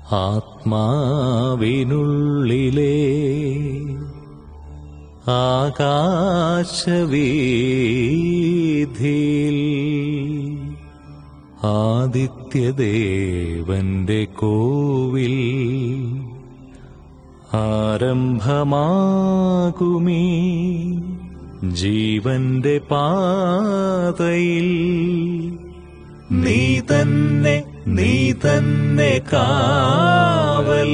ആത്മാവിനുള്ളിലെ ആകാശവീഥിയിൽ ആദിത്യദേവന്റെ കോവിൽ ആരംഭമാകുമീ ജീവന്റെ പാതയിൽ നീ തന്നെ നീ തന്നെ കാവൽ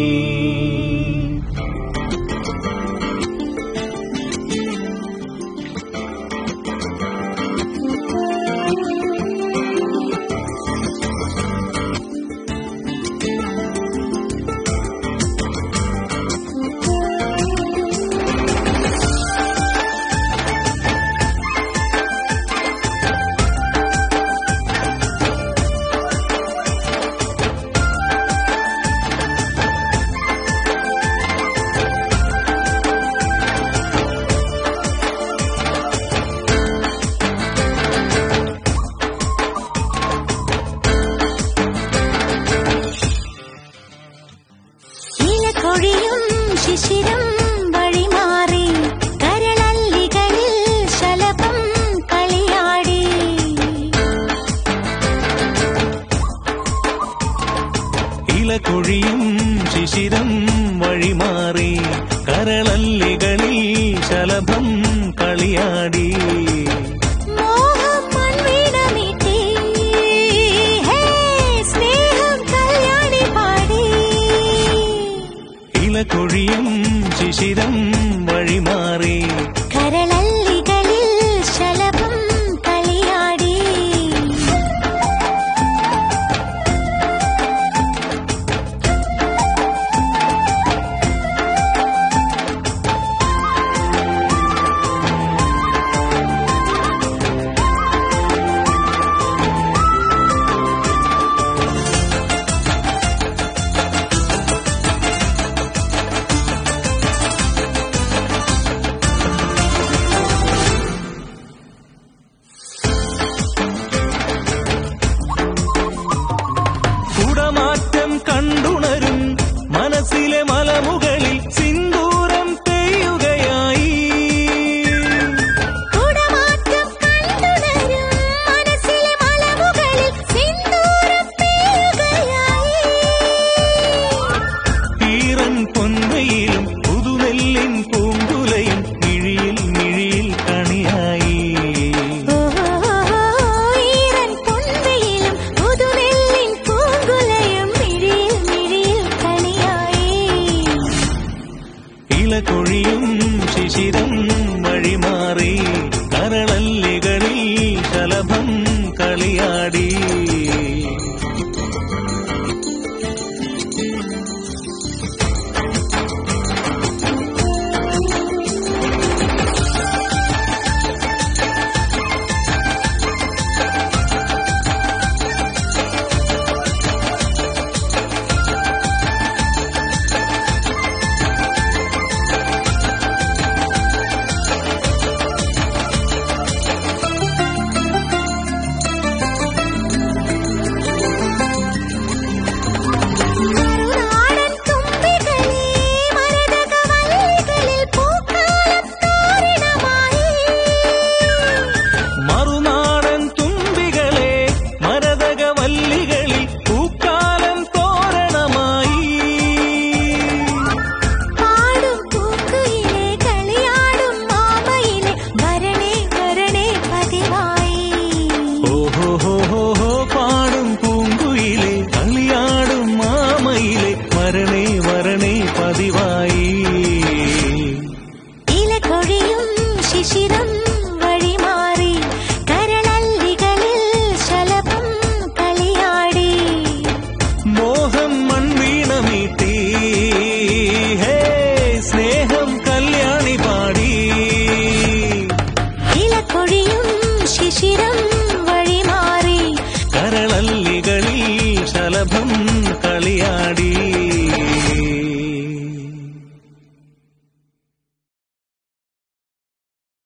ഇലക്കൊഴിയും ശിശിരം വഴിമാറി കരളല്ലികളിൽ ശലഭം കളിയാടി ഇലകൊഴിയും ശിശിരം വഴിമാറി കരളല്ലികളിൽ ശലഭം കളിയാടി മോഹം മൺവീണമീട്ടി ഹേ സ്നേഹം കല്യാണി പാടി ഇലകൊഴിയും ശിശിരം വഴിമാറി കരളല്ലികളിൽ ശലഭം കളിയാടി കുടമാറ്റം കണ്ടുണരും മനസ്സിലെ മലമുകളിൽ സിന്ദൂരം പെയ്യുകയായി കുടമാറ്റം കണ്ടുണരും മനസ്സിലെ മലമുകളിൽ സിന്ദൂരം പെയ്യുകയായി ഈറൻ പൊൻവയിലും പുതുനെല്ലിൻ പൂങ്കുലയും മിഴിയിൽ മിഴിയിൽ കണിയായി ഈരൻ പൊൻവെയിലും പുതുനെല്ലിൻ പൂങ്കുലയും മിഴിയിൽ മിഴിയിൽ കളിയായി ഇലകൊഴിയും ശിശിരം വഴിമാറി കരളല്ലികളിൽ ശലഭം കളിയാടി മറുനാടൻ തുമ്പികളെ മരതകവല്ലികളിൽ പൂക്കാലം തോരണമായി മറുനാടൻ തുമ്പികളെ മരതകവല്ലികളിൽ പൂക്കാലം തോരണമായി പാടും പൂക്കുയിലെ കളിയാടും മാമയിലെ വരണേ വരണേ പതിവായി ഓഹോ ഹോ ഹോ ഹോ പാടും പൂങ്കുയിലെ കളിയാടും മാമയിലെ വരണേ വരണേ പതിവായി ഇലകൊഴിയും ശിശിരം വഴിമാറി കരളല്ലികളിൽ ശലഭം കളിയാടി മോഹം മൺവീണമീട്ടി ഹേ സ്നേഹം കല്യാണി പാടി ഇലക്കൊഴിയും ശിശിരം